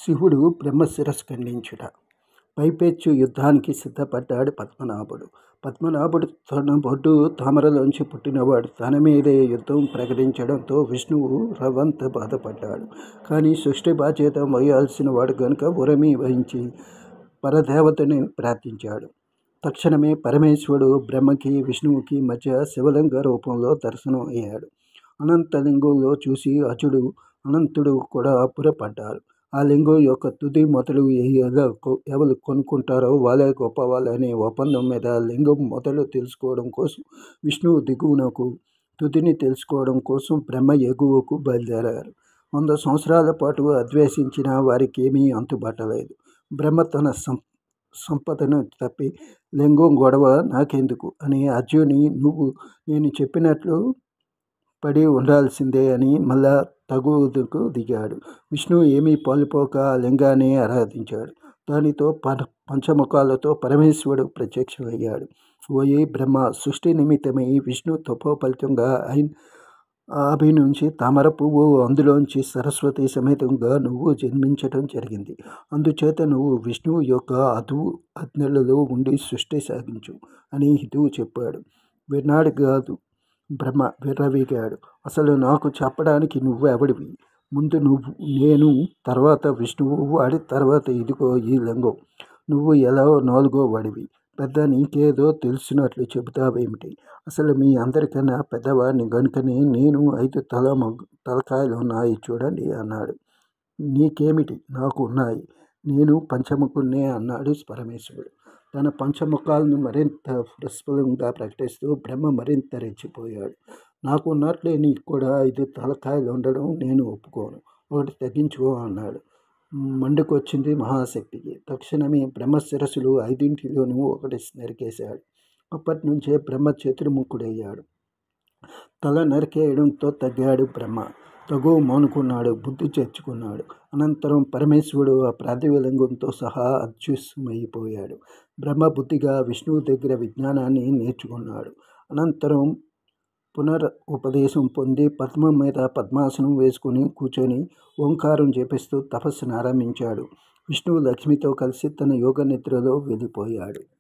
శివుడు బ్రహ్మశిరస్సు ఖండించుట పైపెచ్చు యుద్ధానికి సిద్ధపడ్డాడు పద్మనాభుడు పద్మనాభుడు తన బొడ్డు తామరలోంచి పుట్టినవాడు తన మీదే యుద్ధం ప్రకటించడంతో విష్ణువు రవంత బాధపడ్డాడు కానీ సృష్టి బాధ్యత మోయాల్సిన వాడు గనుక ఉరమి వహించి పరదేవతని ప్రార్థించాడు తక్షణమే పరమేశ్వరుడు బ్రహ్మకి విష్ణువుకి మధ్య శివలింగ రూపంలో దర్శనం అయ్యాడు అనంతలింగంలో చూసి అజుడు అనంతుడు కూడా అబ్బురపడ్డారు ఆ లింగం యొక్క తుది మొదలు ఎవరు కొనుక్కుంటారో వాళ్ళే గొప్పవాళ్ళనే ఒప్పందం మీద లింగం మొదలు తెలుసుకోవడం కోసం విష్ణువు దిగువనకు తుదిని తెలుసుకోవడం కోసం బ్రహ్మ ఎగువకు బయలుదేరారు వంద సంవత్సరాల పాటు అద్వేషించిన వారికి ఏమీ అంతుబట్టలేదు బ్రహ్మ తన సం సంపదను తప్పి లింగం గొడవ నాకెందుకు అని అర్జుని నువ్వు నేను చెప్పినట్లు పడి ఉండాల్సిందే అని మళ్ళా తగుదుకు దిగాడు విష్ణువు ఏమీ పాలుపోక ఆ లింగాన్ని ఆరాధించాడు దానితో ప పంచముఖాలతో పరమేశ్వరుడు ప్రత్యక్షమయ్యాడు ఓయి బ్రహ్మ సృష్టి నిమిత్తమై విష్ణు తపోఫలితంగా అయిన అభి నుంచి తామర పువ్వు అందులోంచి సరస్వతి సమేతంగా నువ్వు జన్మించటం జరిగింది అందుచేత నువ్వు విష్ణువు యొక్క అదువు అజ్ఞలలో ఉండి సృష్టి సాగించు అని హితువు చెప్పాడు విన్నాడు కాదు బ్రహ్మ విర్రవీగాడు అసలు నాకు చెప్పడానికి నువ్వు ఎవడివి ముందు నువ్వు నేను తర్వాత విష్ణువు వాడి తర్వాత ఇదిగో ఈ లింగం నువ్వు ఎలా నాలుగో వాడివి పెద్ద నీకేదో తెలిసినట్లు చెబుతావేమిటి అసలు మీ అందరికన్నా పెద్దవాడిని గనుకనే నేను ఐదు తల మగ్ తలకాయలు ఉన్నాయి చూడండి అన్నాడు నీకేమిటి నాకు ఉన్నాయి నేను పంచముఖున్నే అన్నాడు పరమేశ్వరుడు తన పంచముఖాలను మరింత ప్రస్ఫులంగా ప్రకటిస్తూ బ్రహ్మ మరింత రెచ్చిపోయాడు నాకు ఉన్నట్లే నీకు కూడా ఐదు తలకాయలు ఉండడం నేను ఒప్పుకోను ఒకటి తగ్గించుకో అన్నాడు మండుకొచ్చింది మహాశక్తికి తక్షణమే బ్రహ్మ శిరస్సులు ఐదింటిలోనూ ఒకటి నరికేశాడు అప్పటి నుంచే బ్రహ్మ చతుర్ముఖుడయ్యాడు తల నరికేయడంతో తగ్గాడు బ్రహ్మ తగు మానుకున్నాడు బుద్ధి చేర్చుకున్నాడు అనంతరం పరమేశ్వరుడు ఆ ప్రాతివిలింగంతో సహా అదృశ్యమైపోయాడు బ్రహ్మ బుద్ధిగా విష్ణువు దగ్గర విజ్ఞానాన్ని నేర్చుకున్నాడు అనంతరం పునర్ ఉపదేశం పొంది పద్మం మీద పద్మాసనం వేసుకుని కూర్చొని ఓంకారం జపిస్తూ తపస్సును ఆరంభించాడు విష్ణువు లక్ష్మితో కలిసి తన యోగ నిద్రలో వెళ్ళిపోయాడు